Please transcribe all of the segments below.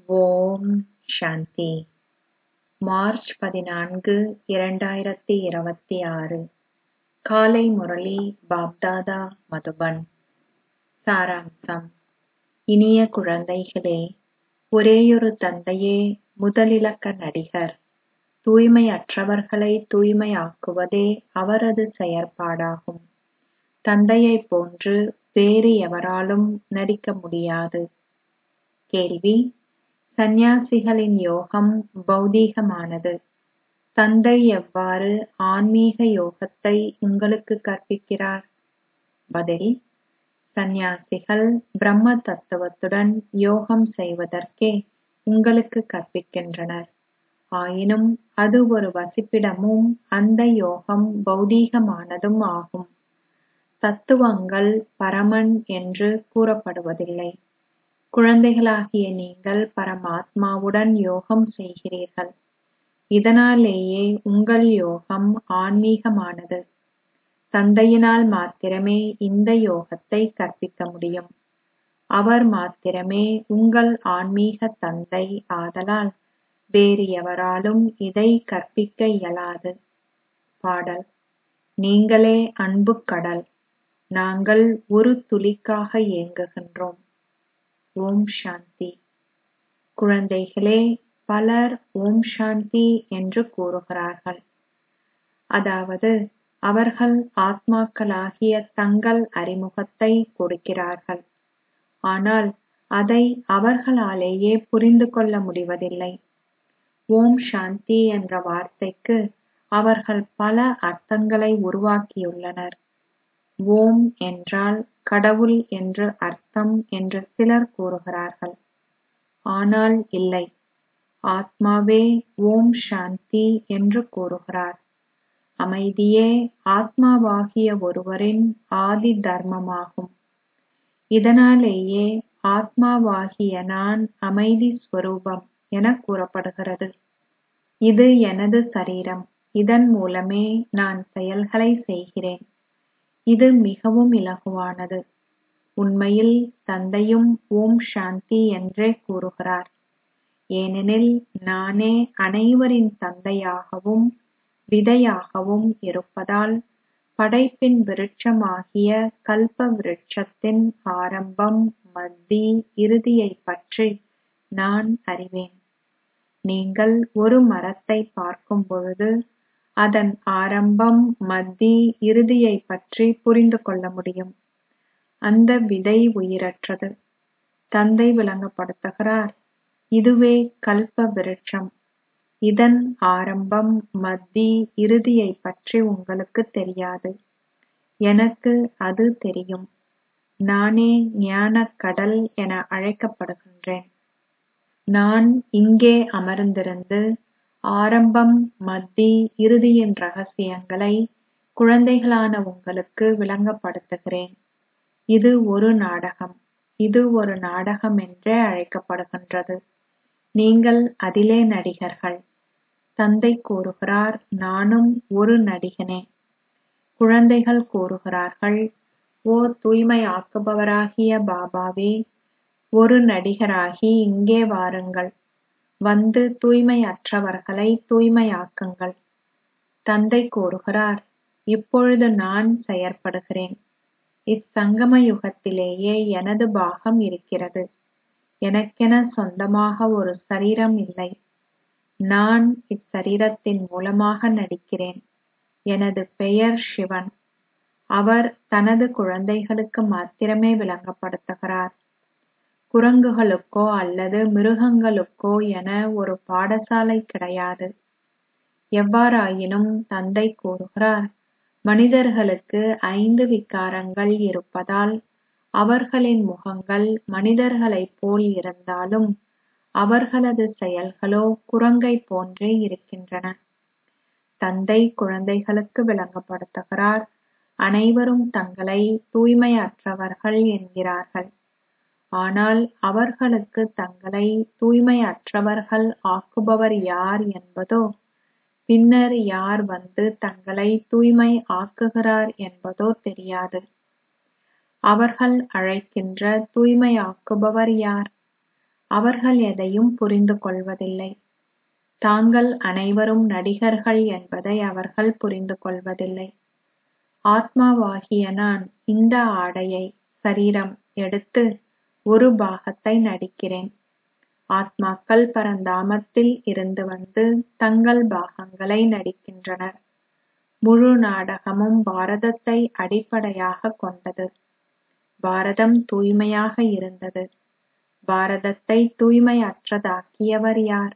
ஓம் சாந்தி March பதினான்கு இரண்டாயிரத்தி இருபத்தி ஆறு காலை முரளி பாப்தாதா மதுபன் சாராம்சம் இனிய குழந்தைகளே ஒரேயொரு தந்தையே முதலிலக்க நடிகர் தூய்மையற்றவர்களை தூய்மையாக்குவதே அவரது செயற்பாடாகும் தந்தையைப் போன்று வேறு எவராலும் நடிக்க முடியாது கேள்வி சந்நியாசிகளின் யோகம் பௌதீகமானது தந்தை எவ்வாறு ஆன்மீக யோகத்தை உங்களுக்கு கற்பிக்கிறார் பதில் சந்நியாசிகள் பிரம்ம தத்துவத்துடன் யோகம் செய்வதற்கே உங்களுக்கு கற்பிக்கின்றனர் ஆயினும் அது ஒரு வசிப்பிடமும் அந்த யோகம் பௌதீகமானதும் ஆகும் தத்துவங்கள் பரமன் என்று கூறப்படுவதில்லை குழந்தைகளாகிய நீங்கள் பரமாத்மாவுடன் யோகம் செய்கிறீர்கள் இதனாலேயே உங்கள் யோகம் ஆன்மீகமானது தந்தையினால் மாத்திரமே இந்த யோகத்தை கற்பிக்க முடியும் அவர் மாத்திரமே உங்கள் ஆன்மீக தந்தை ஆதலால் வேறு எவராலும் இதை கற்பிக்க இயலாது பாடல் நீங்களே அன்புக் கடல் நாங்கள் ஒரு துளிக்காக ஏங்குகின்றோம் ஓம் சாந்தி குழந்தைகளே பலர் ஓம் சாந்தி என்று கூறுகிறார்கள் அதாவது அவர்கள் ஆத்மாக்களாகிய தங்கள் அறிமுகத்தை கொடுக்கிறார்கள் ஆனால் அதை அவர்களாலேயே புரிந்து கொள்ள முடிவதில்லை ஓம் சாந்தி என்ற வார்த்தைக்கு அவர்கள் பல அர்த்தங்களை உருவாக்கியுள்ளனர் ஓம் என்றால் கடவுள் என்று அர்த்தம் என்று சிலர் கூறுகிறார்கள் ஆனால் இல்லை ஆத்மாவே ஓம் சாந்தி என்று கூறுகிறார் அமைதியே ஆத்மாவாகிய ஒருவரின் ஆதி தர்மமாகும் இதனாலேயே ஆத்மாவாகிய நான் அமைதி ஸ்வரூபம் என கூறப்படுகிறது இது எனது சரீரம் இதன் மூலமே நான் செயல்களை செய்கிறேன் இது மிகவும் இலகுவானது உண்மையில் தந்தையும் ஓம் சாந்தி என்றே கூறுகிறார் ஏனெனில் நானே அனைவரின் தந்தையாகவும் விதையாகவும் இருப்பதால் படைப்பின் விருட்சமாகிய கல்ப விருட்சத்தின் ஆரம்பம் மத்தி இறுதியைப் பற்றி நான் அறிவேன் நீங்கள் ஒரு மரத்தை பார்க்கும் பொழுது அதன் ஆரம்பம் மத்தி இறுதியைப் பற்றி புரிந்து கொள்ள முடியும் அந்த விதை உயிரற்றது தந்தை விளங்கப்படுத்துகிறார் இதுவே கல்ப விருட்சம் இதன் ஆரம்பம் மத்தி இறுதியைப் பற்றி உங்களுக்கு தெரியாது எனக்கு அது தெரியும் நானே ஞானக் கடல் என அழைக்கப்படுகின்றேன் நான் இங்கே அமர்ந்திருந்து ஆரம்பம் மத்தி இறுதியின் ரகசியங்களை குழந்தைகளான உங்களுக்கு விளங்கப்படுத்துகிறேன் இது ஒரு நாடகம் இது ஒரு நாடகம் என்றே அழைக்கப்படுகின்றது நீங்கள் அதிலே நடிகர்கள் தந்தை கூறுகிறார் நானும் ஒரு நடிகனே குழந்தைகள் கூறுகிறார்கள் ஓ தூய்மை ஆக்குபவராகிய பாபாவே ஒரு நடிகராகி இங்கே வாருங்கள் வந்து தூய்மையற்றவர்களை தூய்மையாக்குங்கள் தந்தை கூறுகிறார் இப்பொழுது நான் செயற்படுகிறேன் இச்சங்கம யுகத்திலேயே எனது பாகம் இருக்கிறது எனக்கென சொந்தமாக ஒரு சரீரம் இல்லை நான் இச்சரீரத்தின் மூலமாக நடிக்கிறேன் எனது பெயர் சிவன் அவர் தனது குழந்தைகளுக்கு மாத்திரமே விளங்கப்படுத்துகிறார் குரங்குகளுக்கோ அல்லது மிருகங்களுக்கோ என ஒரு பாடசாலை கிடையாது எவ்வாறாயினும் தந்தை கூறுகிறார் மனிதர்களுக்கு ஐந்து விகாரங்கள் இருப்பதால் அவர்களின் முகங்கள் மனிதர்களைப் போல் இருந்தாலும் அவர்களது செயல்களோ குரங்கை போன்றே இருக்கின்றன தந்தை குழந்தைகளுக்கு விளங்கப்படுத்துகிறார் அனைவரும் தங்களை தூய்மையற்றவர்கள் என்கிறார்கள் ஆனால் அவர்களுக்கு தங்களை தூய்மையற்றவர்கள் ஆக்குபவர் யார் என்பதோ பின்னர் யார் வந்து தங்களை தூய்மை ஆக்குகிறார் என்பதோ தெரியாது அவர்கள் அழைக்கின்ற தூய்மையாக்குபவர் யார் அவர்கள் எதையும் புரிந்து கொள்வதில்லை தாங்கள் அனைவரும் நடிகர்கள் என்பதை அவர்கள் புரிந்து கொள்வதில்லை ஆத்மாவாகிய நான் இந்த ஆடையை சரீரம் எடுத்து ஒரு பாகத்தை நடிக்கிறேன் ஆத்மாக்கள் பரந்தாமத்தில் இருந்து வந்து தங்கள் பாகங்களை நடிக்கின்றனர் முழு நாடகமும் பாரதத்தை அடிப்படையாக கொண்டது பாரதம் தூய்மையாக இருந்தது பாரதத்தை தூய்மையற்றதாக்கியவர் யார்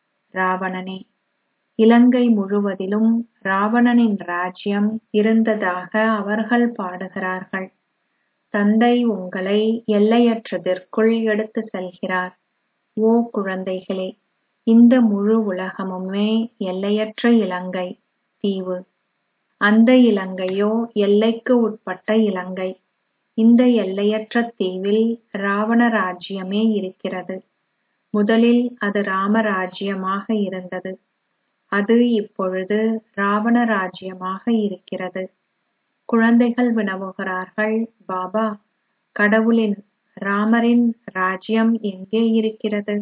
ராவணனே இலங்கை முழுவதிலும் ராவணனின் ராஜ்யம் இருந்ததாக அவர்கள் பாடுகிறார்கள் தந்தை உங்களை எல்லையற்றதிற்குள் எடுத்து செல்கிறார் ஓ குழந்தைகளே இந்த முழு உலகமுமே எல்லையற்ற இலங்கை தீவு அந்த இலங்கையோ எல்லைக்கு உட்பட்ட இலங்கை இந்த எல்லையற்ற தீவில் ராவண ராஜ்யமே இருக்கிறது முதலில் அது ராமராஜ்யமாக இருந்தது அது இப்பொழுது ராவண ராஜ்யமாக இருக்கிறது குழந்தைகள் வினவுகிறார்கள் பாபா கடவுளின் ராமரின் ராஜ்யம் எங்கே இருக்கிறது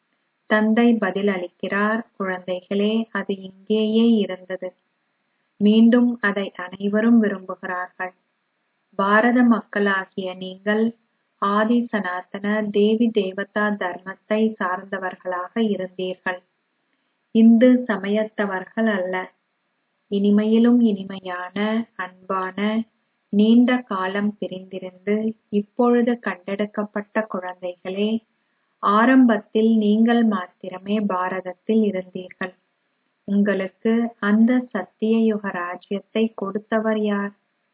தந்தை பதில் அளிக்கிறார் குழந்தைகளே அது இங்கேயே இருந்தது மீண்டும் அதை அனைவரும் விரும்புகிறார்கள் பாரத மக்களாகிய நீங்கள் ஆதி சனாதன தேவி தேவதா தர்மத்தை சார்ந்தவர்களாக இருந்தீர்கள் இந்து சமயத்தவர்கள் அல்ல இனிமையிலும் இனிமையான அன்பான நீண்ட காலம் பிரிந்திருந்து இப்பொழுது கண்டெடுக்கப்பட்ட குழந்தைகளே ஆரம்பத்தில் நீங்கள் மாத்திரமே பாரதத்தில் இருந்தீர்கள் உங்களுக்கு அந்த சத்தியயுக ராஜ்யத்தை கொடுத்தவர் யார்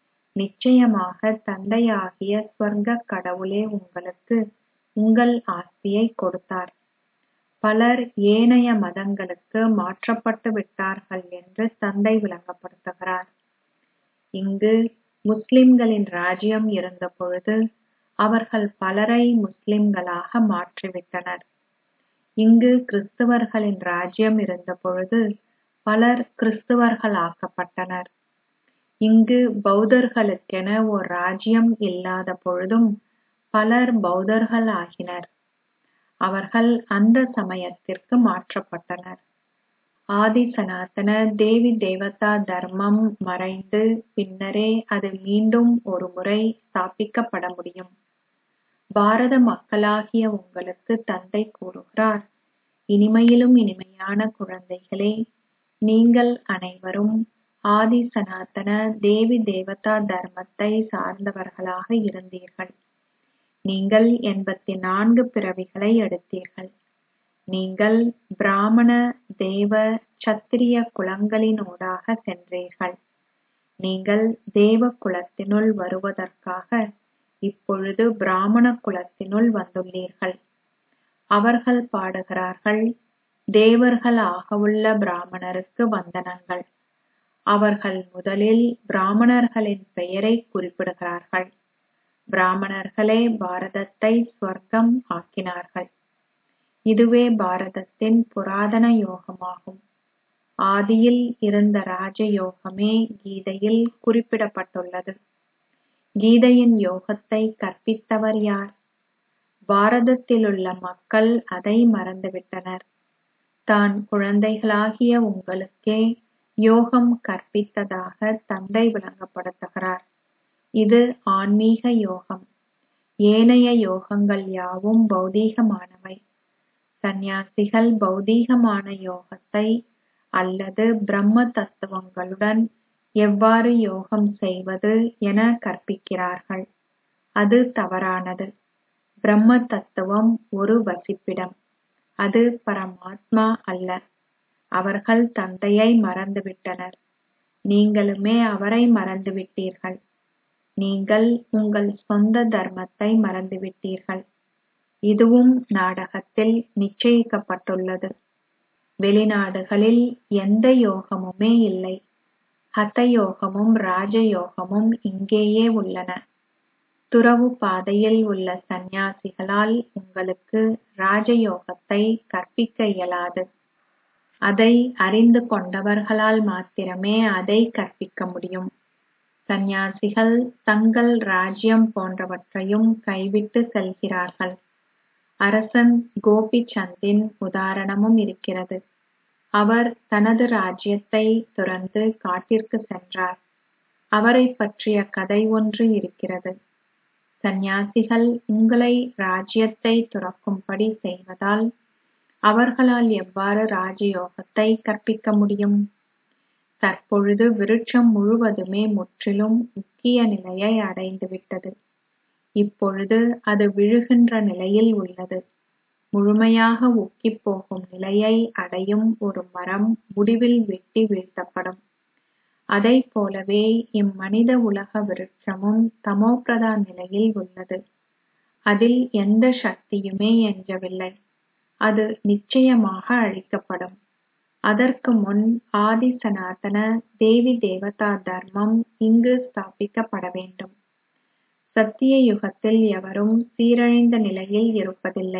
நிச்சயமாக தந்தையாகிய ஸ்வர்க கடவுளே உங்களுக்கு உங்கள் ஆஸ்தியை கொடுத்தார் பலர் ஏனைய மதங்களுக்கு மாற்றப்பட்டு விட்டார்கள் என்று தந்தை விளங்கப்படுத்துகிறார் இங்கு முஸ்லிம்களின் ராஜ்யம் இருந்த பொழுது அவர்கள் பலரை முஸ்லிம்களாக மாற்றிவிட்டனர் இங்கு கிறிஸ்தவர்களின் ராஜ்யம் இருந்த பொழுது பலர் கிறிஸ்தவர்களாக்கப்பட்டனர் இங்கு பௌத்தர்களுக்கென ஓர் ராஜ்யம் இல்லாத பொழுதும் பலர் பௌத்தர்கள் ஆகினர் அவர்கள் அந்த சமயத்திற்கு மாற்றப்பட்டனர் ஆதி சனாதன தேவி தேவதா தர்மம் மறைந்து பின்னரே அது மீண்டும் ஒரு முறை ஸ்தாபிக்கப்பட முடியும் பாரத மக்களாகிய உங்களுக்கு தந்தை கூறுகிறார் இனிமையிலும் இனிமையான குழந்தைகளே நீங்கள் அனைவரும் ஆதி சனாதன தேவி தேவதா தர்மத்தை சார்ந்தவர்களாக இருந்தீர்கள் நீங்கள் எண்பத்தி நான்கு பிறவிகளை எடுத்தீர்கள் நீங்கள் பிராமண தேவ சத்திரிய குலங்களினூடாக சென்றீர்கள் நீங்கள் தேவ குலத்தினுள் வருவதற்காக இப்பொழுது பிராமண குலத்தினுள் வந்துள்ளீர்கள் அவர்கள் பாடுகிறார்கள் தேவர்கள் ஆகவுள்ள பிராமணருக்கு வந்தனங்கள் அவர்கள் முதலில் பிராமணர்களின் பெயரை குறிப்பிடுகிறார்கள் பிராமணர்களே பாரதத்தை ஸ்வர்க்கம் ஆக்கினார்கள் இதுவே பாரதத்தின் புராதன யோகமாகும் ஆதியில் இருந்த ராஜயோகமே கீதையில் குறிப்பிடப்பட்டுள்ளது கீதையின் யோகத்தை கற்பித்தவர் யார் பாரதத்திலுள்ள மக்கள் அதை மறந்துவிட்டனர் தான் குழந்தைகளாகிய உங்களுக்கே யோகம் கற்பித்ததாக தந்தை விளங்கப்படுத்துகிறார் இது ஆன்மீக யோகம் ஏனைய யோகங்கள் யாவும் பௌதீகமானவை சந்நியாசிகள் பௌதீகமான யோகத்தை அல்லது பிரம்ம தத்துவங்களுடன் எவ்வாறு யோகம் செய்வது என கற்பிக்கிறார்கள் அது தவறானது பிரம்ம தத்துவம் ஒரு வசிப்பிடம் அது பரமாத்மா அல்ல அவர்கள் தந்தையை மறந்துவிட்டனர் நீங்களுமே அவரை மறந்துவிட்டீர்கள் நீங்கள் உங்கள் சொந்த தர்மத்தை மறந்துவிட்டீர்கள் இதுவும் நாடகத்தில் நிச்சயிக்கப்பட்டுள்ளது வெளிநாடுகளில் எந்த யோகமுமே இல்லை ஹத யோகமும் ராஜயோகமும் இங்கேயே உள்ளன துறவு பாதையில் உள்ள சந்நியாசிகளால் உங்களுக்கு ராஜயோகத்தை கற்பிக்க இயலாது அதை அறிந்து கொண்டவர்களால் மாத்திரமே அதை கற்பிக்க முடியும் சந்நியாசிகள் தங்கள் ராஜ்யம் போன்றவற்றையும் கைவிட்டு செல்கிறார்கள் அரசன் கோபிசந்தின் உதாரணமும் இருக்கிறது அவர் தனது ராஜ்யத்தை துறந்து காட்டிற்கு சென்றார் அவரைப் பற்றிய கதை ஒன்று இருக்கிறது சந்நியாசிகள் உங்களை ராஜ்யத்தை துறக்கும்படி செய்வதால் அவர்களால் எவ்வாறு ராஜயோகத்தை கற்பிக்க முடியும் தற்பொழுது விருட்சம் முழுவதுமே முற்றிலும் முக்கிய நிலையை அடைந்துவிட்டது இப்பொழுது அது விழுகின்ற நிலையில் உள்ளது முழுமையாக உக்கிப் போகும் நிலையை அடையும் ஒரு மரம் முடிவில் வெட்டி வீழ்த்தப்படும் அதைப் போலவே இம்மனித உலக விருட்சமும் தமோபிரதான் நிலையில் உள்ளது அதில் எந்த சக்தியுமே எஞ்சவில்லை அது நிச்சயமாக அழிக்கப்படும் அதற்கு முன் ஆதி சனாதன தேவி தேவதா தர்மம் இங்கு ஸ்தாபிக்கப்பட வேண்டும் சத்திய யுகத்தில் எவரும் சீரழிந்த நிலையில் இருப்பதில்லை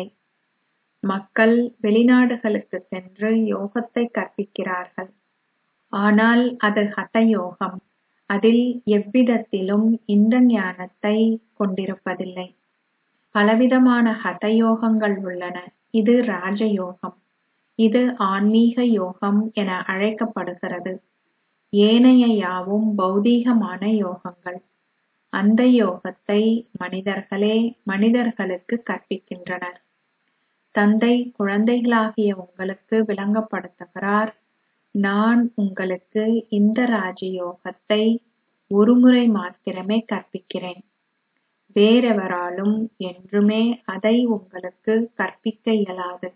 மக்கள் வெளிநாடுகளுக்கு சென்று யோகத்தை கற்பிக்கிறார்கள் ஆனால் அது ஹதயோகம் அதில் எவ்விதத்திலும் இந்த ஞானத்தை கொண்டிருப்பதில்லை பலவிதமான ஹதயோகங்கள் உள்ளன இது ராஜயோகம் இது ஆன்மீக யோகம் என அழைக்கப்படுகிறது ஏனைய யாவும் பௌதீகமான யோகங்கள் அந்த யோகத்தை மனிதர்களே மனிதர்களுக்கு கற்பிக்கின்றனர் தந்தை குழந்தைகளாகிய உங்களுக்கு விளங்கப்படுத்துகிறார் நான் உங்களுக்கு இந்த ராஜயோகத்தை ஒருமுறை மாத்திரமே கற்பிக்கிறேன் வேறெவராலும் என்றுமே அதை உங்களுக்கு கற்பிக்க இயலாது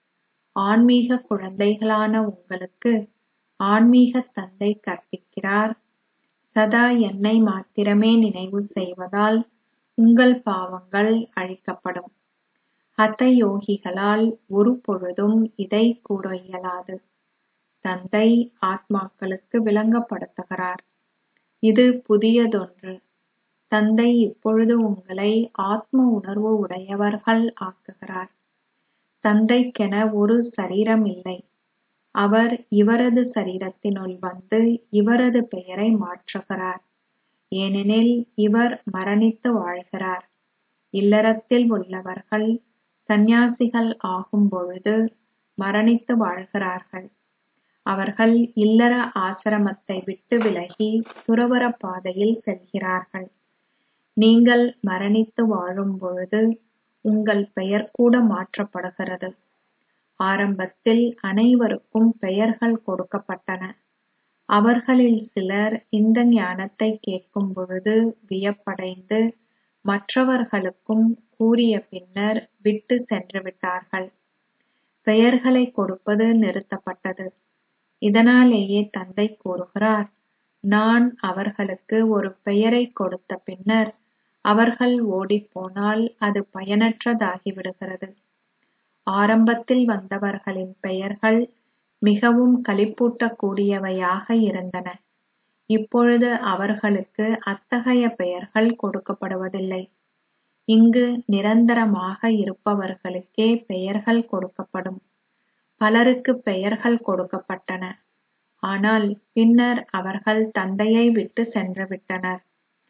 ஆன்மீக குழந்தைகளான உங்களுக்கு ஆன்மீக தந்தை கற்பிக்கிறார் சதா என்னை மாத்திரமே நினைவு செய்வதால் உங்கள் பாவங்கள் அழிக்கப்படும் ஹத யோகிகளால் ஒரு பொழுதும் இதை கூற இயலாது தந்தை ஆத்மாக்களுக்கு விளங்கப்படுத்துகிறார் இது புதியதொன்று தந்தை இப்பொழுது உங்களை ஆத்ம உணர்வு உடையவர்கள் ஆக்குகிறார் தந்தைக்கென ஒரு சரீரம் இல்லை அவர் இவரது சரீரத்தினுள் வந்து இவரது பெயரை மாற்றுகிறார் ஏனெனில் இவர் மரணித்து வாழ்கிறார் இல்லறத்தில் உள்ளவர்கள் சந்நியாசிகள் ஆகும் பொழுது மரணித்து வாழ்கிறார்கள் அவர்கள் இல்லற ஆசிரமத்தை விட்டு விலகி துறவற பாதையில் செல்கிறார்கள் நீங்கள் மரணித்து வாழும் பொழுது உங்கள் பெயர் கூட மாற்றப்படுகிறது ஆரம்பத்தில் அனைவருக்கும் பெயர்கள் கொடுக்கப்பட்டன அவர்களில் சிலர் இந்த ஞானத்தை கேட்கும் பொழுது வியப்படைந்து மற்றவர்களுக்கும் கூறிய பின்னர் விட்டு சென்று விட்டார்கள் பெயர்களை கொடுப்பது நிறுத்தப்பட்டது இதனாலேயே தந்தை கூறுகிறார் நான் அவர்களுக்கு ஒரு பெயரை கொடுத்த பின்னர் அவர்கள் ஓடிப்போனால் அது பயனற்றதாகிவிடுகிறது ஆரம்பத்தில் வந்தவர்களின் பெயர்கள் மிகவும் களிப்பூட்டக்கூடியவையாக இருந்தன இப்பொழுது அவர்களுக்கு அத்தகைய பெயர்கள் கொடுக்கப்படுவதில்லை இங்கு நிரந்தரமாக இருப்பவர்களுக்கே பெயர்கள் கொடுக்கப்படும் பலருக்கு பெயர்கள் கொடுக்கப்பட்டன ஆனால் பின்னர் அவர்கள் தந்தையை விட்டு சென்று விட்டனர்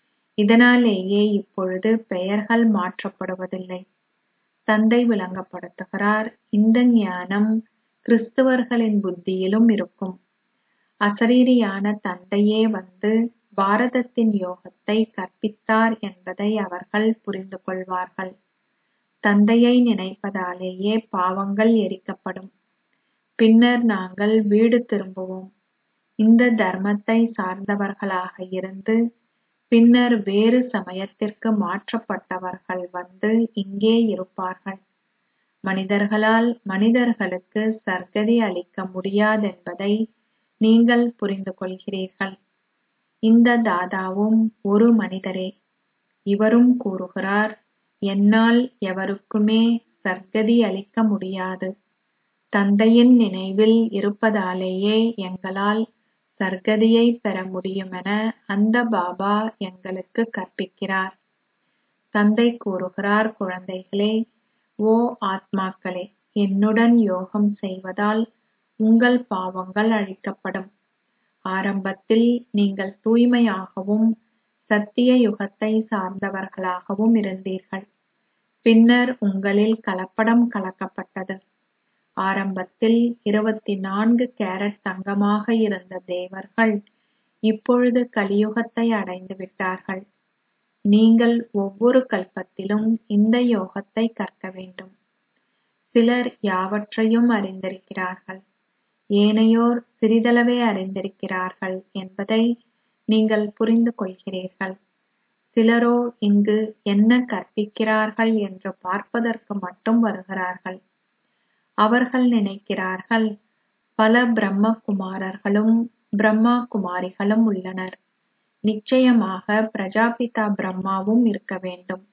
இதனாலேயே இப்பொழுது பெயர்கள் மாற்றப்படுவதில்லை தந்தை விளங்கப்படுத்துகிறார் இந்த ஞானம் கிறிஸ்துவர்களின் புத்தியிலும் இருக்கும் அசரீரியான தந்தையே வந்து பாரதத்தின் யோகத்தை கற்பித்தார் என்பதை அவர்கள் புரிந்து கொள்வார்கள் தந்தையை நினைப்பதாலேயே பாவங்கள் எரிக்கப்படும் பின்னர் நாங்கள் வீடு திரும்புவோம் இந்த தர்மத்தை சார்ந்தவர்களாக இருந்து பின்னர் வேறு சமயத்திற்கு மாற்றப்பட்டவர்கள் வந்து இங்கே இருப்பார்கள் மனிதர்களால் மனிதர்களுக்கு சர்க்கதி அளிக்க முடியாதென்பதை நீங்கள் புரிந்து கொள்கிறீர்கள் இந்த தாதாவும் ஒரு மனிதரே இவரும் கூறுகிறார் என்னால் எவருக்குமே சர்க்கதி அளிக்க முடியாது தந்தையின் நினைவில் இருப்பதாலேயே எங்களால் சர்க்கதியை பெற முடியுமென அந்த பாபா எங்களுக்கு கற்பிக்கிறார் தந்தை கூறுகிறார் குழந்தைகளே ஓ ஆத்மாக்களே என்னுடன் யோகம் செய்வதால் உங்கள் பாவங்கள் அழிக்கப்படும் ஆரம்பத்தில் நீங்கள் தூய்மையாகவும் சத்திய யுகத்தை சார்ந்தவர்களாகவும் இருந்தீர்கள் பின்னர் உங்களில் கலப்படம் கலக்கப்பட்டது ஆரம்பத்தில் இருபத்தி நான்கு கேரட் தங்கமாக இருந்த தேவர்கள் இப்பொழுது கலியுகத்தை அடைந்து விட்டார்கள் நீங்கள் ஒவ்வொரு கல்பத்திலும் இந்த யோகத்தை கற்க வேண்டும் சிலர் யாவற்றையும் அறிந்திருக்கிறார்கள் ஏனையோர் சிறிதளவே அறிந்திருக்கிறார்கள் என்பதை நீங்கள் புரிந்து கொள்கிறீர்கள் சிலரோ இங்கு என்ன கற்பிக்கிறார்கள் என்று பார்ப்பதற்கு மட்டும் வருகிறார்கள் அவர்கள் நினைக்கிறார்கள் பல பிரம்ம குமாரர்களும் பிரம்மா குமாரிகளும் உள்ளனர் நிச்சயமாக பிரஜாபிதா பிரம்மாவும் இருக்க வேண்டும்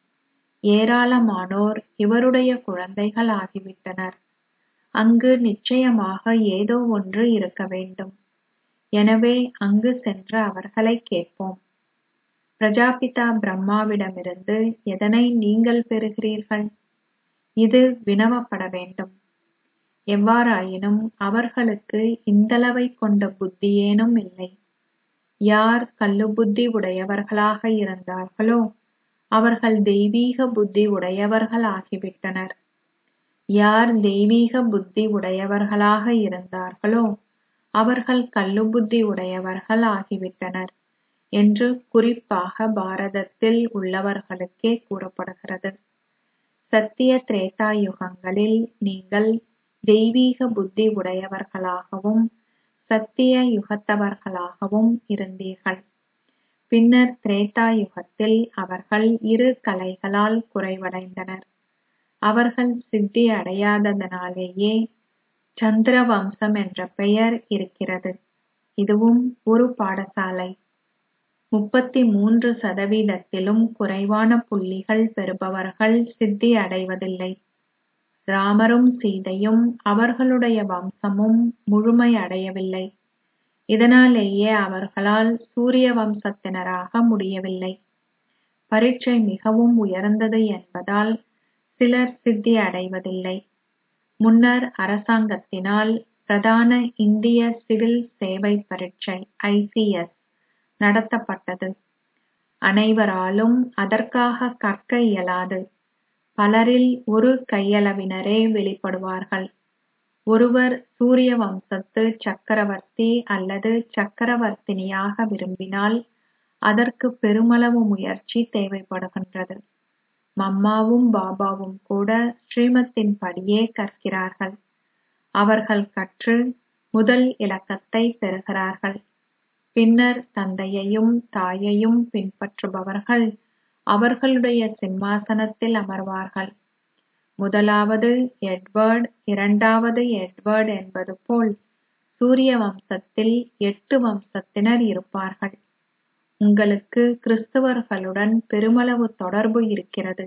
ஏராளமானோர் இவருடைய குழந்தைகள் ஆகிவிட்டனர் அங்கு நிச்சயமாக ஏதோ ஒன்று இருக்க வேண்டும் எனவே அங்கு சென்று அவர்களை கேட்போம் பிரஜாபிதா பிரம்மாவிடமிருந்து எதனை நீங்கள் பெறுகிறீர்கள் இது வினவப்பட வேண்டும் எவ்வாறாயினும் அவர்களுக்கு இந்தளவை கொண்ட புத்தியேனும் இல்லை யார் கல்லு புத்தி உடையவர்களாக இருந்தார்களோ அவர்கள் தெய்வீக புத்தி உடையவர்கள் ஆகிவிட்டனர் யார் தெய்வீக புத்தி உடையவர்களாக இருந்தார்களோ அவர்கள் கல்லு புத்தி உடையவர்கள் ஆகிவிட்டனர் என்று குறிப்பாக பாரதத்தில் உள்ளவர்களுக்கே கூறப்படுகிறது சத்திய திரேதா யுகங்களில் நீங்கள் தெய்வீக புத்தி உடையவர்களாகவும் சத்திய யுகத்தவர்களாகவும் இருந்தீர்கள் பின்னர் திரேதா யுகத்தில் அவர்கள் இரு கலைகளால் குறைவடைந்தனர் அவர்கள் சித்தி அடையாததனாலேயே சந்திர வம்சம் என்ற பெயர் இருக்கிறது இதுவும் ஒரு பாடசாலை முப்பத்தி மூன்று சதவீதத்திலும் குறைவான புள்ளிகள் பெறுபவர்கள் சித்தி அடைவதில்லை ராமரும் சீதையும் அவர்களுடைய வம்சமும் முழுமை அடையவில்லை இதனாலேயே அவர்களால் சூரிய வம்சத்தினராக முடியவில்லை பரீட்சை மிகவும் உயர்ந்தது என்பதால் சிலர் சித்தி அடைவதில்லை முன்னர் அரசாங்கத்தினால் பிரதான இந்திய சிவில் சேவை பரீட்சை ஐசிஎஸ் நடத்தப்பட்டது அனைவராலும் அதற்காக கற்க இயலாது பலரில் ஒரு கையளவினரே வெளிப்படுவார்கள் ஒருவர் சூரிய வம்சத்து சக்கரவர்த்தி அல்லது சக்கரவர்த்தினியாக விரும்பினால் அதற்கு பெருமளவு முயற்சி தேவைப்படுகின்றது மம்மாவும் பாபாவும் கூட ஸ்ரீமத்தின் படியே கற்கிறார்கள் அவர்கள் கற்று முதல் இலக்கத்தை பெறுகிறார்கள் பின்னர் தந்தையையும் தாயையும் பின்பற்றுபவர்கள் அவர்களுடைய சிம்மாசனத்தில் அமர்வார்கள் முதலாவது எட்வர்ட் இரண்டாவது எட்வர்ட் என்பது போல் சூரிய வம்சத்தில் எட்டு வம்சத்தினர் இருப்பார்கள் உங்களுக்கு கிறிஸ்தவர்களுடன் பெருமளவு தொடர்பு இருக்கிறது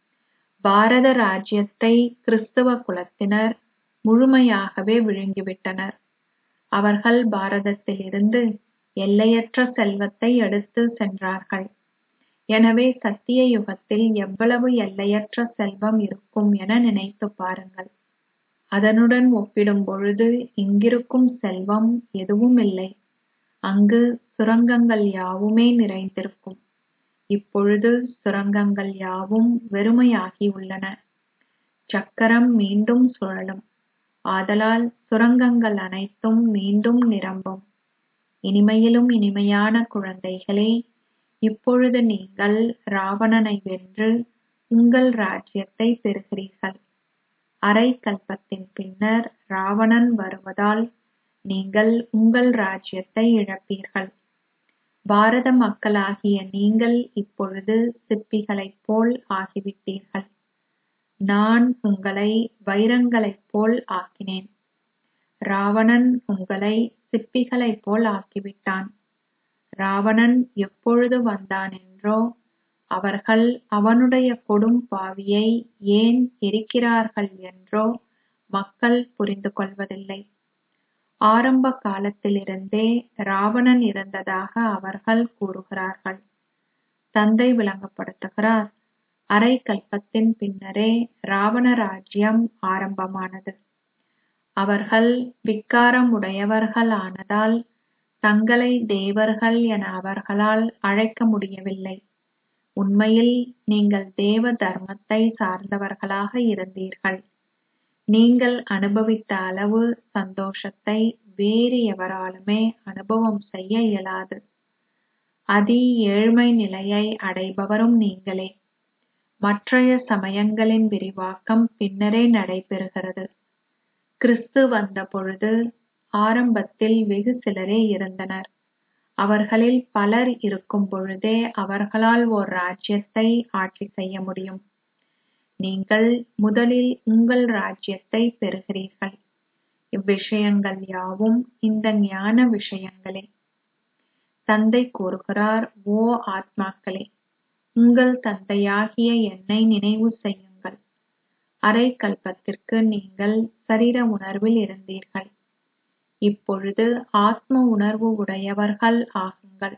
பாரத ராஜ்யத்தை கிறிஸ்தவ குலத்தினர் முழுமையாகவே விழுங்கிவிட்டனர் அவர்கள் பாரதத்திலிருந்து எல்லையற்ற செல்வத்தை எடுத்து சென்றார்கள் எனவே சத்திய யுகத்தில் எவ்வளவு எல்லையற்ற செல்வம் இருக்கும் என நினைத்து பாருங்கள் அதனுடன் ஒப்பிடும் பொழுது இங்கிருக்கும் செல்வம் எதுவும் இல்லை அங்கு சுரங்கங்கள் யாவுமே நிறைந்திருக்கும் இப்பொழுது சுரங்கங்கள் யாவும் வெறுமையாகியுள்ளன சக்கரம் மீண்டும் சுழலும் ஆதலால் சுரங்கங்கள் அனைத்தும் மீண்டும் நிரம்பும் இனிமையிலும் இனிமையான குழந்தைகளே இப்பொழுது நீங்கள் ராவணனை வென்று உங்கள் ராஜ்யத்தை பெறுகிறீர்கள் அரை கல்பத்தின் பின்னர் ராவணன் வருவதால் நீங்கள் உங்கள் ராஜ்யத்தை இழப்பீர்கள் பாரத மக்களாகிய நீங்கள் இப்பொழுது சிப்பிகளைப் போல் ஆகிவிட்டீர்கள் நான் உங்களை வைரங்களைப் போல் ஆக்கினேன் ராவணன் உங்களை சிப்பிகளைப் போல் ஆக்கிவிட்டான் ராவணன் எப்பொழுது வந்தான் என்றோ அவர்கள் அவனுடைய கொடும் பாவியை ஏன் எரிக்கிறார்கள் என்றோ மக்கள் புரிந்து கொள்வதில்லை ஆரம்ப காலத்திலிருந்தே ராவணன் இருந்ததாக அவர்கள் கூறுகிறார்கள் தந்தை விளங்கப்படுத்துகிறார் அரை கல்பத்தின் பின்னரே ராவண ராஜ்யம் ஆரம்பமானது அவர்கள் விக்காரம் உடையவர்கள் ஆனதால் தங்களை தேவர்கள் என அவர்களால் அழைக்க முடியவில்லை உண்மையில் நீங்கள் தேவ தர்மத்தை சார்ந்தவர்களாக இருந்தீர்கள் நீங்கள் அனுபவித்த அளவு சந்தோஷத்தை வேறு எவராலுமே அனுபவம் செய்ய இயலாது அதி ஏழ்மை நிலையை அடைபவரும் நீங்களே மற்றைய சமயங்களின் விரிவாக்கம் பின்னரே நடைபெறுகிறது கிறிஸ்து வந்த பொழுது ஆரம்பத்தில் வெகு சிலரே இருந்தனர் அவர்களில் பலர் இருக்கும் பொழுதே அவர்களால் ஓர் ராஜ்யத்தை ஆட்சி செய்ய முடியும் நீங்கள் முதலில் உங்கள் ராஜ்யத்தை பெறுகிறீர்கள் இவ்விஷயங்கள் யாவும் இந்த ஞான விஷயங்களே தந்தை கூறுகிறார் ஓ ஆத்மாக்களே உங்கள் தந்தையாகிய என்னை நினைவு செய்யுங்கள் அரை கல்பத்திற்கு நீங்கள் சரீர உணர்வில் இருந்தீர்கள் இப்பொழுது ஆத்ம உணர்வு உடையவர்கள் ஆகுங்கள்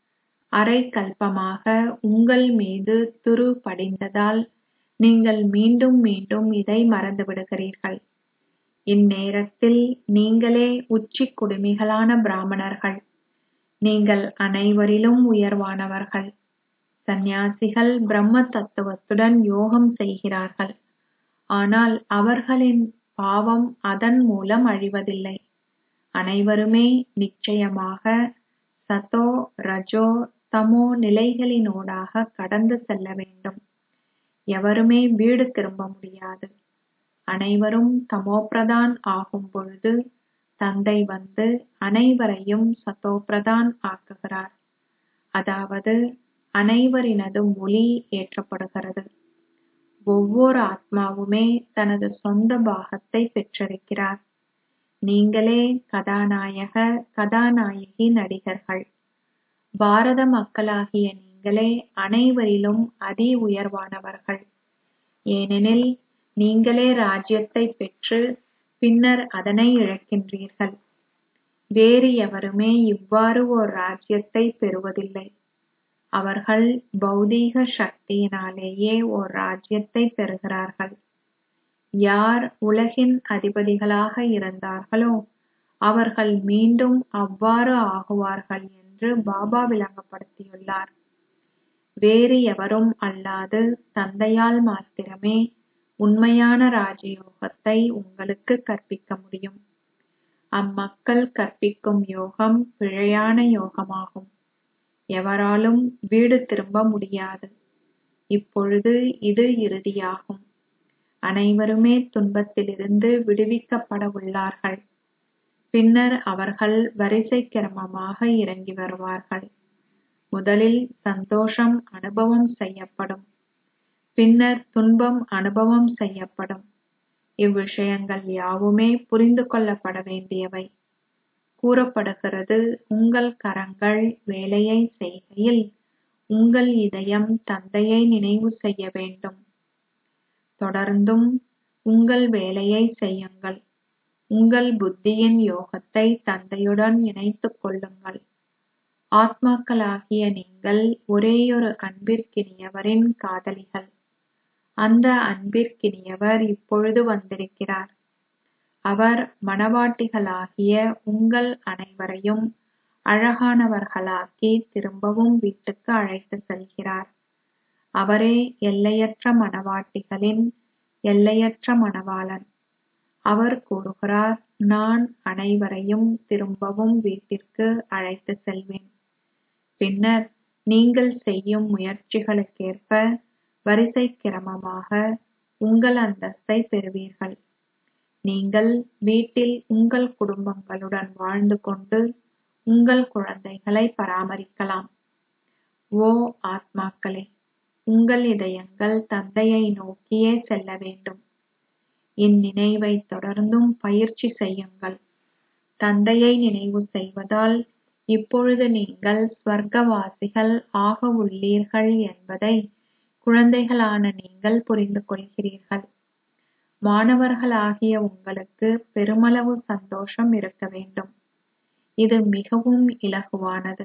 அரை கல்பமாக உங்கள் மீது துரு படிந்ததால் நீங்கள் மீண்டும் மீண்டும் இதை மறந்துவிடுகிறீர்கள் இந்நேரத்தில் நீங்களே உச்சி குடுமிகளான பிராமணர்கள் நீங்கள் அனைவரிலும் உயர்வானவர்கள் சந்நியாசிகள் பிரம்ம தத்துவத்துடன் யோகம் செய்கிறார்கள் ஆனால் அவர்களின் பாவம் அதன் மூலம் அழிவதில்லை அனைவருமே நிச்சயமாக சதோ ரஜோ தமோ நிலைகளினூடாக கடந்து செல்ல வேண்டும் எவருமே வீடு திரும்ப முடியாது அனைவரும் தமோபிரதான் ஆகும் பொழுது தந்தை வந்து அனைவரையும் சதோபிரதான் ஆக்குகிறார் அதாவது அனைவரினதும் ஒளி ஏற்றப்படுகிறது ஒவ்வொரு ஆத்மாவுமே தனது சொந்த பாகத்தை பெற்றிருக்கிறார் நீங்களே கதாநாயக கதாநாயகி நடிகர்கள் பாரத மக்களாகிய நீங்களே அனைவரிலும் அதி உயர்வானவர்கள் ஏனெனில் நீங்களே ராஜ்யத்தை பெற்று பின்னர் அதனை இழக்கின்றீர்கள் வேறு எவருமே இவ்வாறு ஓர் ராஜ்யத்தை பெறுவதில்லை அவர்கள் பௌதீக சக்தியினாலேயே ஓர் ராஜ்யத்தை பெறுகிறார்கள் யார் உலகின் அதிபதிகளாக இருந்தார்களோ அவர்கள் மீண்டும் அவ்வாறு ஆகுவார்கள் என்று பாபா விளங்கப்படுத்தியுள்ளார் வேறு எவரும் அல்லாது தந்தையால் மாத்திரமே உண்மையான ராஜயோகத்தை உங்களுக்கு கற்பிக்க முடியும் அம்மக்கள் கற்பிக்கும் யோகம் பிழையான யோகமாகும் எவராலும் வீடு திரும்ப முடியாது இப்பொழுது இது இறுதியாகும் அனைவருமே துன்பத்திலிருந்து விடுவிக்கப்பட உள்ளார்கள் பின்னர் அவர்கள் வரிசை கிரமமாக இறங்கி வருவார்கள் முதலில் சந்தோஷம் அனுபவம் செய்யப்படும் பின்னர் துன்பம் அனுபவம் செய்யப்படும் இவ்விஷயங்கள் யாவுமே புரிந்து கொள்ளப்பட வேண்டியவை கூறப்படுகிறது உங்கள் கரங்கள் வேலையை செய்கையில் உங்கள் இதயம் தந்தையை நினைவு செய்ய வேண்டும் தொடர்ந்தும் உங்கள் வேலையை செய்யுங்கள் உங்கள் புத்தியின் யோகத்தை தந்தையுடன் இணைத்துக் கொள்ளுங்கள் ஆத்மாக்களாகிய நீங்கள் ஒரேயொரு அன்பிற்கினியவரின் காதலிகள் அந்த அன்பிற்கினியவர் இப்பொழுது வந்திருக்கிறார் அவர் மணவாட்டிகளாகிய உங்கள் அனைவரையும் அழகானவர்களாக்கி திரும்பவும் வீட்டுக்கு அழைத்து செல்கிறார் அவரே எல்லையற்ற மணவாட்டிகளின் எல்லையற்ற மணவாளன் அவர் கூறுகிறார் நான் அனைவரையும் திரும்பவும் வீட்டிற்கு அழைத்து செல்வேன் பின்னர் நீங்கள் செய்யும் முயற்சிகளுக்கேற்ப வரிசை கிரமமாக உங்கள் அந்தஸ்தை பெறுவீர்கள் நீங்கள் வீட்டில் உங்கள் குடும்பங்களுடன் வாழ்ந்து கொண்டு உங்கள் குழந்தைகளை பராமரிக்கலாம் ஓ ஆத்மாக்களே உங்கள் இதயங்கள் தந்தையை நோக்கியே செல்ல வேண்டும் இந்நினைவை தொடர்ந்தும் பயிற்சி செய்யுங்கள் தந்தையை நினைவு செய்வதால் இப்பொழுது நீங்கள் ஸ்வர்க்கவாசிகள் ஆக உள்ளீர்கள் என்பதை குழந்தைகளான நீங்கள் புரிந்து கொள்கிறீர்கள் மாணவர்களாகிய உங்களுக்கு பெருமளவு சந்தோஷம் இருக்க வேண்டும் இது மிகவும் இலகுவானது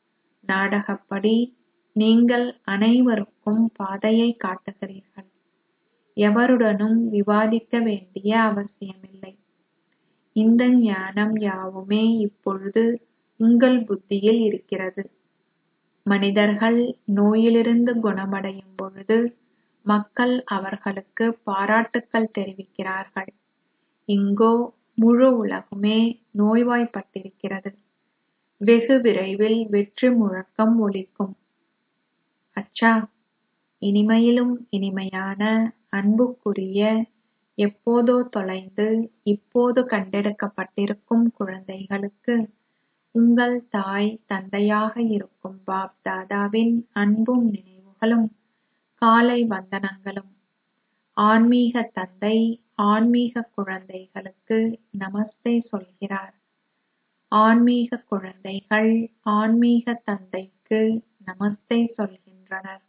நாடகப்படி நீங்கள் அனைவருக்கும் பாதையை காட்டுகிறீர்கள் எவருடனும் விவாதிக்க வேண்டிய அவசியமில்லை இந்த ஞானம் யாவுமே இப்பொழுது உங்கள் புத்தியில் இருக்கிறது மனிதர்கள் நோயிலிருந்து குணமடையும் பொழுது மக்கள் அவர்களுக்கு பாராட்டுக்கள் தெரிவிக்கிறார்கள் இங்கோ முழு உலகுமே நோய்வாய்ப்பட்டிருக்கிறது வெகு விரைவில் வெற்றி முழக்கம் ஒலிக்கும் அச்சா இனிமையிலும் இனிமையான அன்புக்குரிய எப்போதோ தொலைந்து இப்போது கண்டெடுக்கப்பட்டிருக்கும் குழந்தைகளுக்கு உங்கள் தாய் தந்தையாக இருக்கும் பாப் தாதாவின் அன்பும் நினைவுகளும் காலை வந்தனங்களும் ஆன்மீக தந்தை ஆன்மீக குழந்தைகளுக்கு நமஸ்தே சொல்கிறார் ஆன்மீக குழந்தைகள் ஆன்மீக தந்தைக்கு நமஸ்தே சொல்கின்றனர்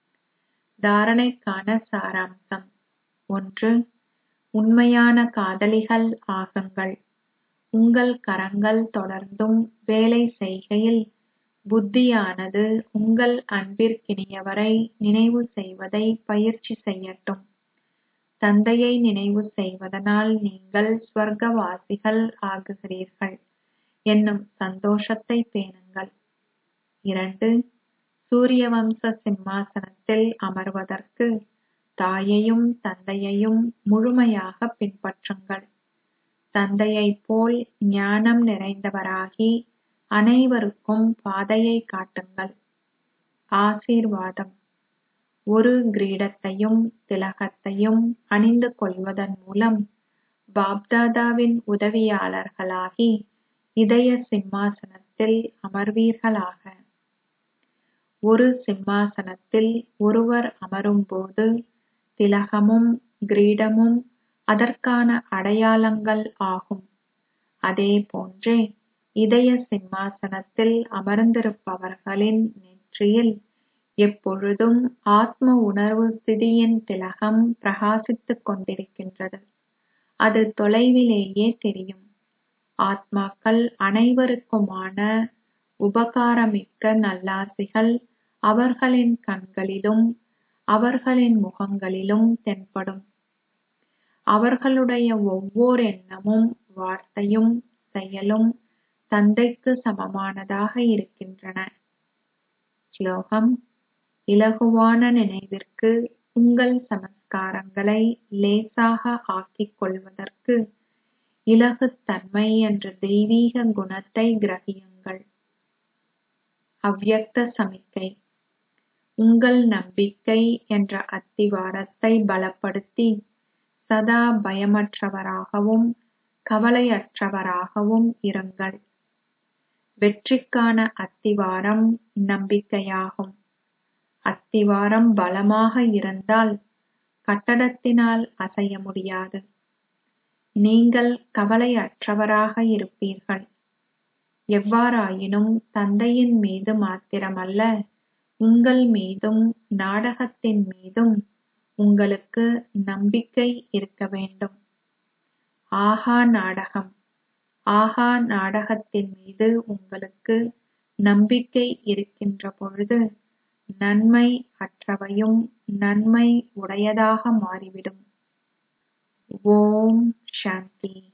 தாரணைக்கான சாராம்சம் ஒன்று உண்மையான காதலிகள் ஆகுங்கள் உங்கள் கரங்கள் தொடர்ந்தும் வேலை செய்கையில் புத்தியானது உங்கள் அன்பிற்கினியவரை நினைவு செய்வதை பயிற்சி செய்யட்டும் தந்தையை நினைவு செய்வதனால் நீங்கள் ஸ்வர்க்கவாசிகள் ஆகுகிறீர்கள் என்னும் சந்தோஷத்தை பேணுங்கள் இரண்டு சூரிய வம்ச சிம்மாசனத்தில் அமர்வதற்கு தாயையும் தந்தையையும் முழுமையாக பின்பற்றுங்கள் தந்தையைப் போல் ஞானம் நிறைந்தவராகி அனைவருக்கும் பாதையை காட்டுங்கள் ஆசீர்வாதம் ஒரு கிரீடத்தையும் திலகத்தையும் அணிந்து கொள்வதன் மூலம் பாப்தாதாவின் உதவியாளர்களாகி இதய சிம்மாசனத்தில் அமர்வீர்களாக ஒரு சிம்மாசனத்தில் ஒருவர் அமரும்போது திலகமும் கிரீடமும் அதற்கான அடையாளங்கள் ஆகும் அதே போன்றே இதய சிம்மாசனத்தில் அமர்ந்திருப்பவர்களின் நெற்றியில் எப்பொழுதும் ஆத்ம உணர்வு ஸ்திதியின் திலகம் பிரகாசித்துக் கொண்டிருக்கின்றது அது தொலைவிலேயே தெரியும் ஆத்மாக்கள் அனைவருக்குமான உபகாரமிக்க நல்லாசிகள் அவர்களின் கண்களிலும் அவர்களின் முகங்களிலும் தென்படும் அவர்களுடைய ஒவ்வொரு எண்ணமும் வார்த்தையும் செயலும் தந்தைக்கு சமமானதாக இருக்கின்றன ஸ்லோகம் இலகுவான நினைவிற்கு உங்கள் சமஸ்காரங்களை லேசாக ஆக்கிக் கொள்வதற்கு இலகுத்தன்மை என்ற தெய்வீக குணத்தை கிரகியுங்கள் அவ்யக்த சமிக்கை உங்கள் நம்பிக்கை என்ற அத்திவாரத்தை பலப்படுத்தி சதா பயமற்றவராகவும் கவலையற்றவராகவும் இருங்கள் வெற்றிக்கான அத்திவாரம் நம்பிக்கையாகும் அத்திவாரம் பலமாக இருந்தால் கட்டடத்தினால் அசைய முடியாது நீங்கள் கவலையற்றவராக இருப்பீர்கள் எவ்வாறாயினும் தந்தையின் மீது மாத்திரமல்ல உங்கள் மீதும் நாடகத்தின் மீதும் உங்களுக்கு நம்பிக்கை இருக்க வேண்டும் ஆஹா நாடகம் ஆஹா நாடகத்தின் மீது உங்களுக்கு நம்பிக்கை இருக்கின்ற பொழுது நன்மை அற்றவையும் நன்மை உடையதாக மாறிவிடும் ஓம் சாந்தி